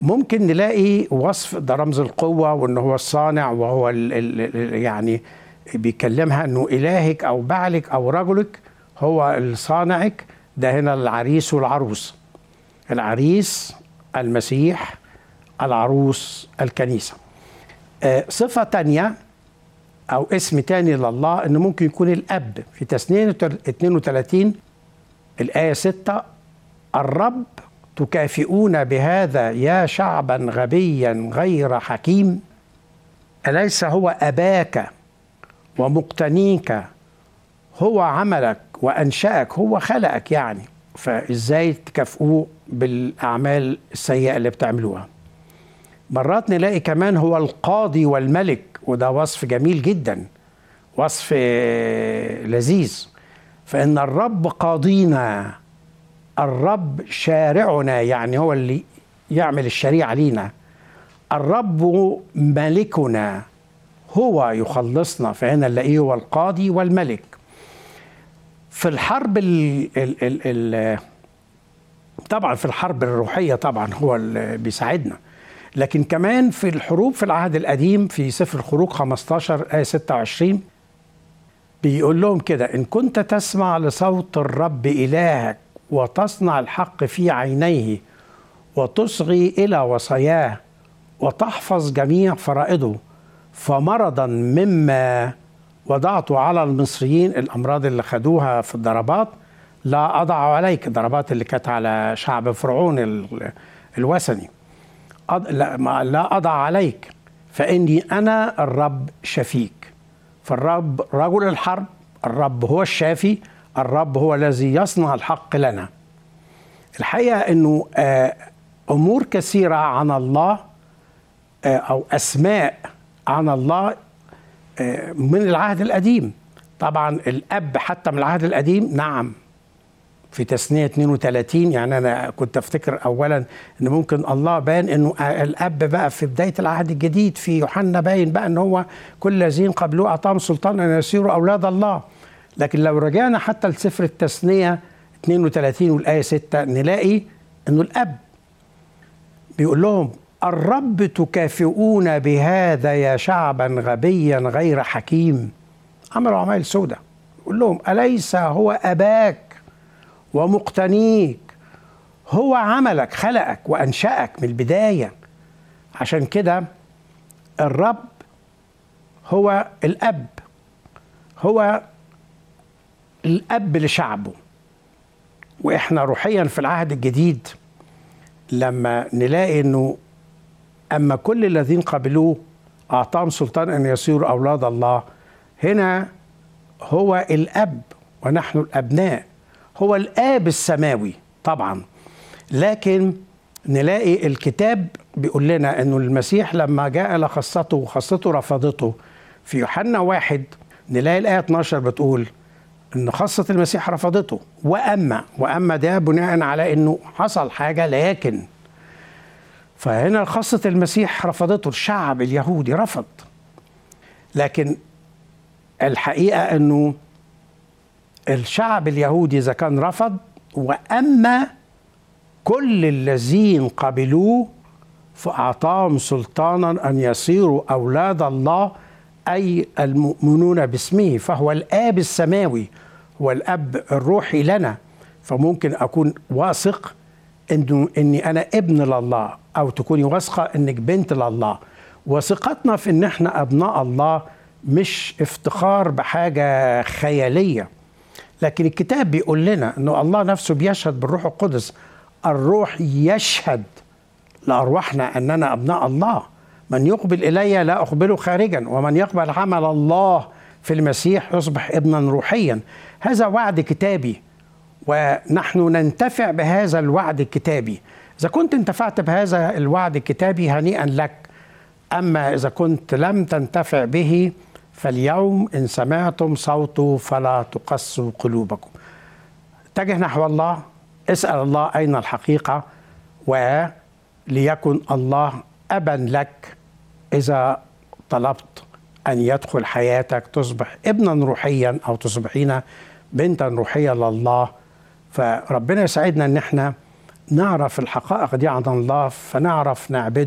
ممكن نلاقي وصف ده رمز القوة وإن هو الصانع وهو ال ال يعني بيكلمها إنه إلهك أو بعلك أو رجلك هو الصانعك ده هنا العريس والعروس العريس المسيح العروس الكنيسة آه، صفة تانية أو اسم تاني لله إنه ممكن يكون الأب في تسنية 32 الآية 6 الرب تكافئون بهذا يا شعبا غبيا غير حكيم أليس هو أباك ومقتنيك هو عملك وأنشأك هو خلقك يعني فإزاي تكافئوه بالأعمال السيئة اللي بتعملوها مرات نلاقي كمان هو القاضي والملك وده وصف جميل جدا وصف لذيذ فإن الرب قاضينا الرب شارعنا يعني هو اللي يعمل الشريعة لينا الرب ملكنا هو يخلصنا فهنا نلاقيه هو القاضي والملك في الحرب ال ال ال ال طبعا في الحرب الروحية طبعا هو اللي بيساعدنا لكن كمان في الحروب في العهد القديم في سفر الخروج 15 آية 26 بيقول لهم كده إن كنت تسمع لصوت الرب إلهك وتصنع الحق في عينيه وتصغي إلى وصاياه وتحفظ جميع فرائضه فمرضا مما وضعت على المصريين الأمراض اللي خدوها في الضربات لا أضع عليك الضربات اللي كانت على شعب فرعون الوثني لا أضع عليك فإني أنا الرب شفيك فالرب رجل الحرب الرب هو الشافي الرب هو الذي يصنع الحق لنا الحقيقة أنه أمور كثيرة عن الله أو أسماء عن الله من العهد القديم طبعا الأب حتى من العهد القديم نعم في تثنية 32 يعني أنا كنت أفتكر أولا أن ممكن الله بان أنه الأب بقى في بداية العهد الجديد في يوحنا باين بقى أن هو كل الذين قبلوه أعطاهم سلطان أن يصيروا أولاد الله لكن لو رجعنا حتى لسفر التثنية 32 والآية 6 نلاقي أنه الأب بيقول لهم الرب تكافئون بهذا يا شعبا غبيا غير حكيم عملوا عمايل سودة يقول لهم أليس هو أباك ومقتنيك هو عملك خلقك وأنشأك من البداية عشان كده الرب هو الأب هو الأب لشعبه وإحنا روحيا في العهد الجديد لما نلاقي أنه أما كل الذين قبلوه أعطاهم سلطان أن يصيروا أولاد الله هنا هو الأب ونحن الأبناء هو الآب السماوي طبعا لكن نلاقي الكتاب بيقول لنا أنه المسيح لما جاء لخاصته وخاصته رفضته في يوحنا واحد نلاقي الآية 12 بتقول ان خاصة المسيح رفضته واما واما ده بناء على انه حصل حاجة لكن فهنا خاصة المسيح رفضته الشعب اليهودي رفض لكن الحقيقة انه الشعب اليهودي اذا كان رفض واما كل الذين قبلوه فاعطاهم سلطانا ان يصيروا اولاد الله اي المؤمنون باسمه فهو الاب السماوي هو الاب الروحي لنا فممكن اكون واثق انه اني انا ابن لله او تكوني واثقه انك بنت لله وثقتنا في ان احنا ابناء الله مش افتخار بحاجه خياليه لكن الكتاب بيقول لنا انه الله نفسه بيشهد بالروح القدس الروح يشهد لارواحنا اننا ابناء الله من يقبل الي لا اقبله خارجا ومن يقبل عمل الله في المسيح يصبح ابنا روحيا هذا وعد كتابي ونحن ننتفع بهذا الوعد الكتابي اذا كنت انتفعت بهذا الوعد الكتابي هنيئا لك اما اذا كنت لم تنتفع به فاليوم ان سمعتم صوته فلا تقسوا قلوبكم اتجه نحو الله اسال الله اين الحقيقه وليكن الله ابا لك اذا طلبت ان يدخل حياتك تصبح ابنا روحيا او تصبحين بنتا روحيه لله فربنا يساعدنا ان احنا نعرف الحقائق دي عن الله فنعرف نعبده